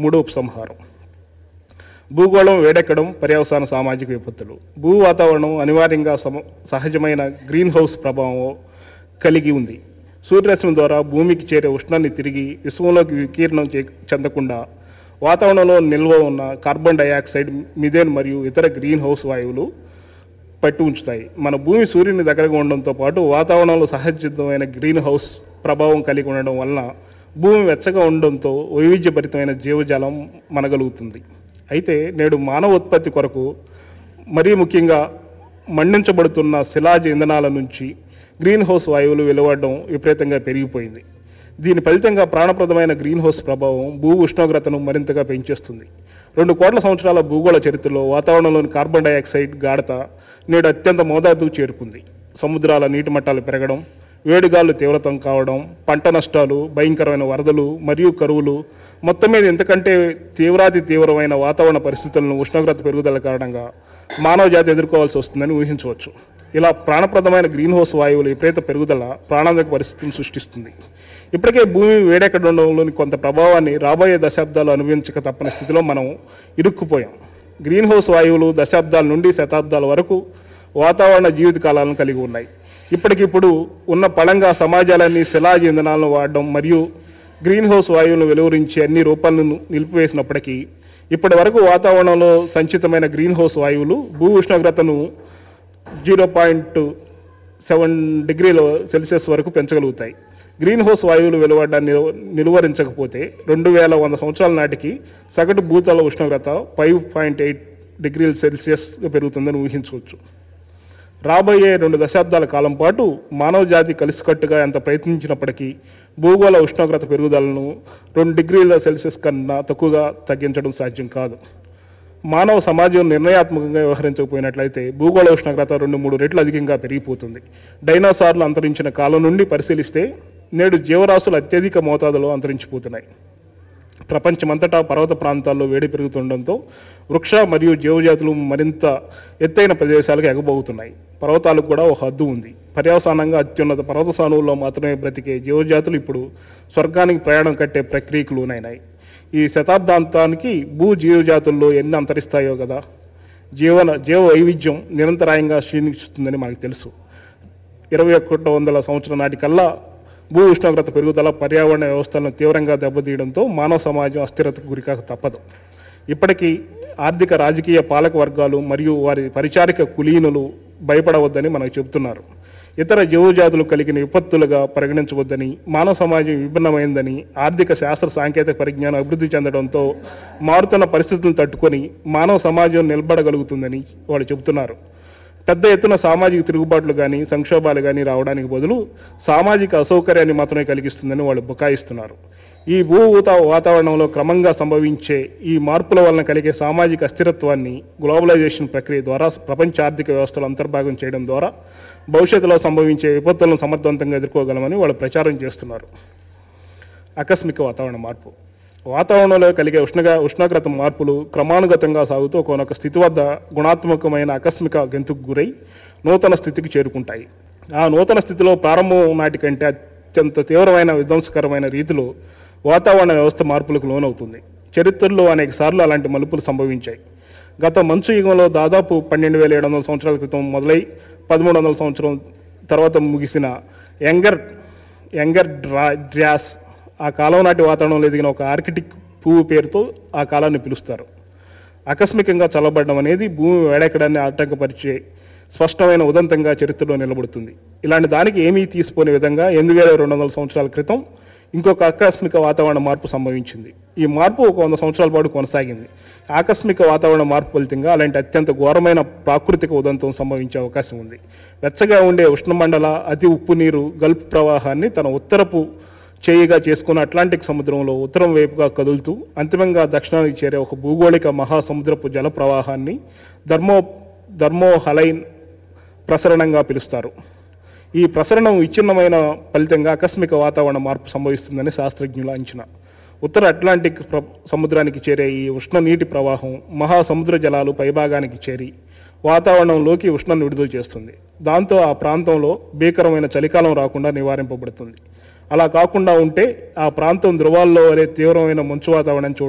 మూడో ఉపసంహారం భూగోళం వేడెక్కడం పర్యవసాన సామాజిక విపత్తులు భూ వాతావరణం అనివార్యంగా సమ సహజమైన గ్రీన్ హౌస్ ప్రభావం కలిగి ఉంది సూర్యరశ్మి ద్వారా భూమికి చేరే ఉష్ణాన్ని తిరిగి విశ్వంలోకి వికీర్ణం చే చెందకుండా వాతావరణంలో నిల్వ ఉన్న కార్బన్ డయాక్సైడ్ మిథేన్ మరియు ఇతర గ్రీన్ హౌస్ వాయువులు పట్టి ఉంచుతాయి మన భూమి సూర్యుని దగ్గరగా ఉండడంతో పాటు వాతావరణంలో సహజసిద్ధమైన గ్రీన్ హౌస్ ప్రభావం కలిగి ఉండడం వలన భూమి వెచ్చగా ఉండడంతో వైవిధ్యభరితమైన జీవజాలం మనగలుగుతుంది అయితే నేడు మానవ ఉత్పత్తి కొరకు మరీ ముఖ్యంగా మండించబడుతున్న శిలాజ ఇంధనాల నుంచి గ్రీన్ హౌస్ వాయువులు వెలువడడం విపరీతంగా పెరిగిపోయింది దీని ఫలితంగా ప్రాణప్రదమైన గ్రీన్ హౌస్ ప్రభావం భూ ఉష్ణోగ్రతను మరింతగా పెంచేస్తుంది రెండు కోట్ల సంవత్సరాల భూగోళ చరిత్రలో వాతావరణంలోని కార్బన్ డయాక్సైడ్ గాఢత నేడు అత్యంత మోతాదుకు చేరుకుంది సముద్రాల నీటి మట్టాలు పెరగడం వేడిగాలు తీవ్రతం కావడం పంట నష్టాలు భయంకరమైన వరదలు మరియు కరువులు మొత్తం మీద ఎంతకంటే తీవ్రాతి తీవ్రమైన వాతావరణ పరిస్థితులను ఉష్ణోగ్రత పెరుగుదల కారణంగా మానవ జాతి ఎదుర్కోవాల్సి వస్తుందని ఊహించవచ్చు ఇలా ప్రాణప్రదమైన గ్రీన్ హౌస్ వాయువుల విపరీత పెరుగుదల ప్రాణాంతక పరిస్థితులను సృష్టిస్తుంది ఇప్పటికే భూమి వేడెక్కడంలోని కొంత ప్రభావాన్ని రాబోయే దశాబ్దాలు అనుభవించక తప్పని స్థితిలో మనం ఇరుక్కుపోయాం గ్రీన్ హౌస్ వాయువులు దశాబ్దాల నుండి శతాబ్దాల వరకు వాతావరణ జీవిత కాలాలను కలిగి ఉన్నాయి ఇప్పటికిప్పుడు ఉన్న పళంగా సమాజాలన్నీ శిలాజ ఇంధనాలను వాడడం మరియు గ్రీన్ హౌస్ వాయువులను వెలువరించే అన్ని రూపాలను నిలిపివేసినప్పటికీ ఇప్పటి వరకు వాతావరణంలో సంచితమైన గ్రీన్ హౌస్ వాయువులు భూ ఉష్ణోగ్రతను జీరో పాయింట్ సెవెన్ డిగ్రీల సెల్సియస్ వరకు పెంచగలుగుతాయి గ్రీన్ హౌస్ వాయువులు వెలువడ్డాన్ని నిలువ- నిలువరించకపోతే రెండు వేల వంద సంవత్సరాల నాటికి సగటు భూతల ఉష్ణోగ్రత ఫైవ్ పాయింట్ ఎయిట్ డిగ్రీల సెల్సియస్ పెరుగుతుందని ఊహించవచ్చు రాబోయే రెండు దశాబ్దాల కాలం పాటు మానవ జాతి కలిసికట్టుగా ఎంత ప్రయత్నించినప్పటికీ భూగోళ ఉష్ణోగ్రత పెరుగుదలను రెండు డిగ్రీల సెల్సియస్ కన్నా తక్కువగా తగ్గించడం సాధ్యం కాదు మానవ సమాజం నిర్ణయాత్మకంగా వ్యవహరించకపోయినట్లయితే భూగోళ ఉష్ణోగ్రత రెండు మూడు రెట్లు అధికంగా పెరిగిపోతుంది డైనోసార్లు అంతరించిన కాలం నుండి పరిశీలిస్తే నేడు జీవరాశులు అత్యధిక మోతాదులో అంతరించిపోతున్నాయి ప్రపంచమంతటా పర్వత ప్రాంతాల్లో వేడి పెరుగుతుండడంతో వృక్ష మరియు జీవజాతులు మరింత ఎత్తైన ప్రదేశాలకు ఎగబోగుతున్నాయి పర్వతాలకు కూడా ఒక హద్దు ఉంది పర్యవసానంగా అత్యున్నత పర్వత సానువుల్లో మాత్రమే బ్రతికే జీవజాతులు ఇప్పుడు స్వర్గానికి ప్రయాణం కట్టే ప్రక్రియకు లోనైనాయి ఈ శతాబ్దాంతానికి భూ జీవజాతుల్లో ఎన్ని అంతరిస్తాయో కదా జీవన జీవ వైవిధ్యం నిరంతరాయంగా క్షీణిస్తుందని మనకు తెలుసు ఇరవై ఒకటో వందల సంవత్సరం నాటికల్లా భూ ఉష్ణోగ్రత పెరుగుదల పర్యావరణ వ్యవస్థలను తీవ్రంగా దెబ్బతీయడంతో మానవ సమాజం అస్థిరతకు గురికాక తప్పదు ఇప్పటికీ ఆర్థిక రాజకీయ పాలక వర్గాలు మరియు వారి పరిచారిక కులీనులు భయపడవద్దని మనకు చెబుతున్నారు ఇతర జీవజాతులు కలిగిన విపత్తులుగా పరిగణించవద్దని మానవ సమాజం విభిన్నమైందని ఆర్థిక శాస్త్ర సాంకేతిక పరిజ్ఞానం అభివృద్ధి చెందడంతో మారుతున్న పరిస్థితులను తట్టుకొని మానవ సమాజం నిలబడగలుగుతుందని వాళ్ళు చెబుతున్నారు పెద్ద ఎత్తున సామాజిక తిరుగుబాట్లు కానీ సంక్షోభాలు కానీ రావడానికి బదులు సామాజిక అసౌకర్యాన్ని మాత్రమే కలిగిస్తుందని వాళ్ళు బుకాయిస్తున్నారు ఈ భూ ఊత వాతావరణంలో క్రమంగా సంభవించే ఈ మార్పుల వలన కలిగే సామాజిక అస్థిరత్వాన్ని గ్లోబలైజేషన్ ప్రక్రియ ద్వారా ప్రపంచ ఆర్థిక వ్యవస్థలో అంతర్భాగం చేయడం ద్వారా భవిష్యత్తులో సంభవించే విపత్తులను సమర్థవంతంగా ఎదుర్కోగలమని వాళ్ళు ప్రచారం చేస్తున్నారు ఆకస్మిక వాతావరణ మార్పు వాతావరణంలో కలిగే ఉష్ణగా ఉష్ణోగ్రత మార్పులు క్రమానుగతంగా సాగుతూ ఒకనొక స్థితి వద్ద గుణాత్మకమైన ఆకస్మిక గెంతుకు గురై నూతన స్థితికి చేరుకుంటాయి ఆ నూతన స్థితిలో ప్రారంభం నాటి కంటే అత్యంత తీవ్రమైన విధ్వంసకరమైన రీతిలో వాతావరణ వ్యవస్థ మార్పులకు లోనవుతుంది చరిత్రలో అనేక సార్లు అలాంటి మలుపులు సంభవించాయి గత మంచు యుగంలో దాదాపు పన్నెండు వేల ఏడు వందల సంవత్సరాల క్రితం మొదలై పదమూడు వందల సంవత్సరం తర్వాత ముగిసిన యంగర్ యంగర్ డ్రా డ్రాస్ ఆ కాలం నాటి వాతావరణంలో ఎదిగిన ఒక ఆర్కిటిక్ పువ్వు పేరుతో ఆ కాలాన్ని పిలుస్తారు ఆకస్మికంగా చల్లబడడం అనేది భూమి వేడెక్కడాన్ని ఆటంకపరిచే స్పష్టమైన ఉదంతంగా చరిత్రలో నిలబడుతుంది ఇలాంటి దానికి ఏమీ తీసిపోని విధంగా ఎనిమిది వేల రెండు వందల సంవత్సరాల క్రితం ఇంకొక ఆకస్మిక వాతావరణ మార్పు సంభవించింది ఈ మార్పు ఒక వంద సంవత్సరాల పాటు కొనసాగింది ఆకస్మిక వాతావరణ మార్పు ఫలితంగా అలాంటి అత్యంత ఘోరమైన ప్రాకృతిక ఉదంతం సంభవించే అవకాశం ఉంది వెచ్చగా ఉండే ఉష్ణమండల అతి ఉప్పు నీరు గల్ఫ్ ప్రవాహాన్ని తన ఉత్తరపు చేయిగా చేసుకున్న అట్లాంటిక్ సముద్రంలో ఉత్తరం వైపుగా కదులుతూ అంతిమంగా దక్షిణానికి చేరే ఒక భూగోళిక మహాసముద్రపు జల ప్రవాహాన్ని ధర్మో ధర్మోహలైన్ ప్రసరణంగా పిలుస్తారు ఈ ప్రసరణం విచ్ఛిన్నమైన ఫలితంగా ఆకస్మిక వాతావరణ మార్పు సంభవిస్తుందని శాస్త్రజ్ఞుల అంచనా ఉత్తర అట్లాంటిక్ ప్ర- సముద్రానికి చేరే ఈ ఉష్ణ నీటి ప్రవాహం మహాసముద్ర జలాలు పైభాగానికి చేరి వాతావరణంలోకి ఉష్ణాన్ని విడుదల చేస్తుంది దాంతో ఆ ప్రాంతంలో భీకరమైన చలికాలం రాకుండా నివారింపబడుతుంది అలా కాకుండా ఉంటే ఆ ప్రాంతం ధృవాల్లో వరే తీవ్రమైన మంచు వాతావరణం చూడ